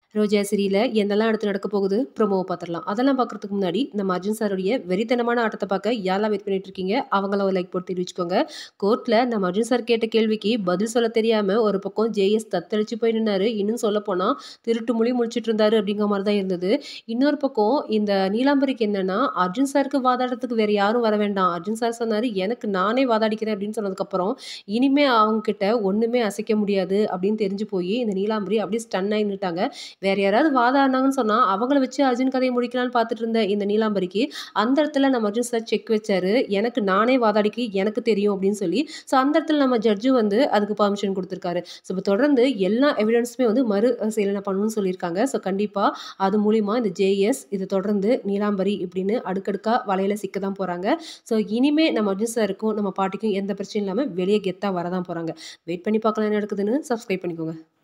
ரோஜா சீரியல்ல என்னெல்லாம் அடுத்து நடக்க போகுது ப்ரோமோவை பார்த்துடலாம் அதெல்லாம் பார்க்குறதுக்கு முன்னாடி நம்ம அர்ஜுன் சாருடைய வெறித்தனமான ஆட்டத்தை பார்க்க யாரெல்லாம் வெயிட் பண்ணிட்டு இருக்கீங்க அவங்கள ஒரு லைக் போட்டு தெரிவிச்சுக்கோங்க கோர்ட்டில் நம்ம அர்ஜுன் சார் கேட்ட கேள்விக்கு பதில் சொல்ல தெரியாமல் ஒரு பக்கம் ஜேஎஸ் தத்தளிச்சு போய் நின்னாரு இன்னும் சொல்ல போனால் திருட்டு மொழி முடிச்சிட்டு இருந்தாரு அப்படிங்கிற மாதிரி தான் இருந்தது இன்னொரு பக்கம் இந்த நீலாம்பரிக்கு என்னன்னா அர்ஜுன் சாருக்கு வாதாடுறதுக்கு வேற யாரும் வர வேண்டாம் அர்ஜுன் சார் சொன்னாரு எனக்கு நானே வாதாடிக்கிறேன் அப்படின்னு சொன்னதுக்கப்புறம் இனிமே அவங்க கிட்ட ஒண்ணுமே அசைக்க முடியாது அப்படின்னு தெரிஞ்சு போய் இந்த நீலாம்பரி அப்படியே ஸ்டன் ஆகி நின்னுட்டாங்க வேற யாராவது வாதாடினாங்கன்னு சொன்னா அவங்கள வச்சு அர்ஜுன் கதையை முடிக்கலாம்னு பார்த்துட்டு இருந்த இந்த நீலாம்பரிக்கு அந்த இடத்துல நம்ம அர்ஜுன் சார் செக் வச்சாரு எனக்கு நானே வாதாடிக்கு எனக்கு தெரியும் அப்படின்னு சொல்லி ஸோ அந்த இடத்துல நம்ம ஜட்ஜும் வந்து அதுக்கு பர்மிஷன் கொடுத்துருக்காரு ஸோ இப்போ தொடர்ந்து எல்லா எவிடன்ஸுமே வந்து மறு செயலனை பண்ணணும்னு சொல்லியிருக்காங்க ஸோ கண்டிப்பாக அது மூலிமா இந்த ஜேஎஸ் இது தொடர்ந்து நீலாம்பரி இப்படின்னு அடுக்கடுக்கா வலையில சிக்க தான் போகிறாங்க ஸோ இனிமே நம்ம அர்ஜுன் சாருக்கும் நம்ம பாட்டிக்கும் எந்த பிரச்சனையும் இல்லாமல் வெளியே கெத்தாக வரதான் போகிறாங்க வெயிட் பண்ணி பார்க்கலாம் என்ன நடக்குதுன்னு சப்ஸ்கிரைப் பண்ணிக்கோங்க